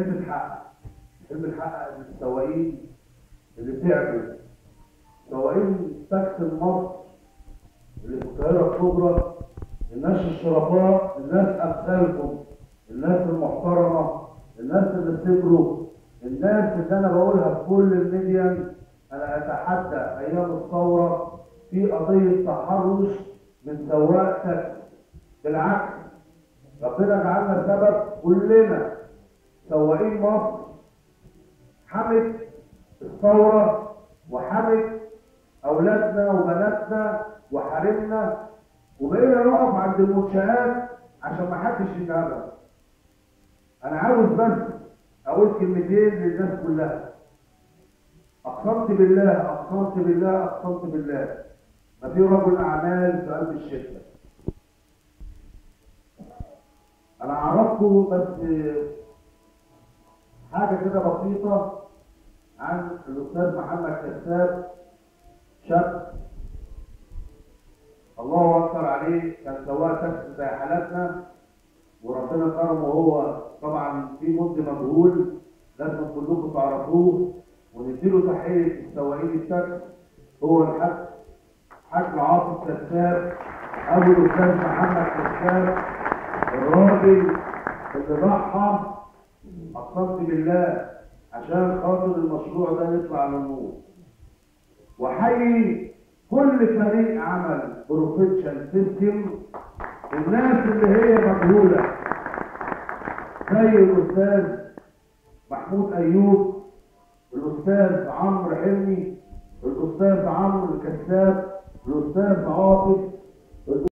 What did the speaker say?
حلم اتحقق حلم اتحقق ان السواقين اللي تعبوا سواقين تاكسي مصر اللي في القاهره الكبرى الناس الشرفاء الناس امثالكم الناس المحترمه الناس اللي صبروا الناس اللي انا بقولها في كل الميديا انا اتحدى ايام الثوره في قضيه تحرش من سواق تاكسي بالعكس ربنا جعلنا سبب كلنا سواقين مصر حمت الثوره وحمت اولادنا وبناتنا وحارمنا وبقينا نقف عند المنشآت عشان ما حدش يتعبها انا عاوز بس اقول كلمتين للناس كلها اقسمت بالله اقسمت بالله اقسمت بالله ما في رجل اعمال في قلب الشركه انا اعرفكم بس حاجه كده بسيطه عن الاستاذ محمد كساب شاب الله اكبر عليه كان سواق تاكسي زي حالاتنا وربنا كرمه هو طبعا في مد مجهول لازم كلكم تعرفوه ونديله تحيه السواقين التاكسي هو الحاج حاج عاطف كساب ابو الاستاذ محمد كساب الراجل اللي ضحى اقسمت بالله عشان خاطر المشروع ده يطلع للنور وحيي كل فريق عمل بروفيشن سيستم الناس اللي هي مجهوله زي الاستاذ محمود ايوب الاستاذ عمرو حلمي الاستاذ عمرو الكساب الاستاذ عاطف